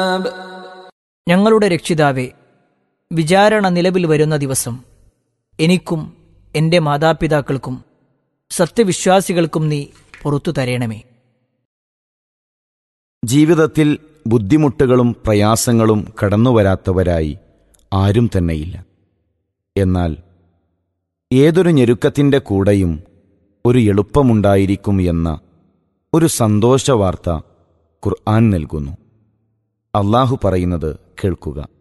الحساب ഞങ്ങളുടെ രക്ഷിതാവെ വിചാരണ നിലവിൽ വരുന്ന ദിവസം എനിക്കും എൻ്റെ മാതാപിതാക്കൾക്കും സത്യവിശ്വാസികൾക്കും നീ പുറത്തു തരേണമേ ജീവിതത്തിൽ ബുദ്ധിമുട്ടുകളും പ്രയാസങ്ങളും കടന്നുവരാത്തവരായി ആരും തന്നെയില്ല എന്നാൽ ഏതൊരു ഞെരുക്കത്തിൻ്റെ കൂടെയും ഒരു എളുപ്പമുണ്ടായിരിക്കും എന്ന ഒരു സന്തോഷവാർത്ത ഖുർആൻ നൽകുന്നു അള്ളാഹു പറയുന്നത് കേൾക്കുക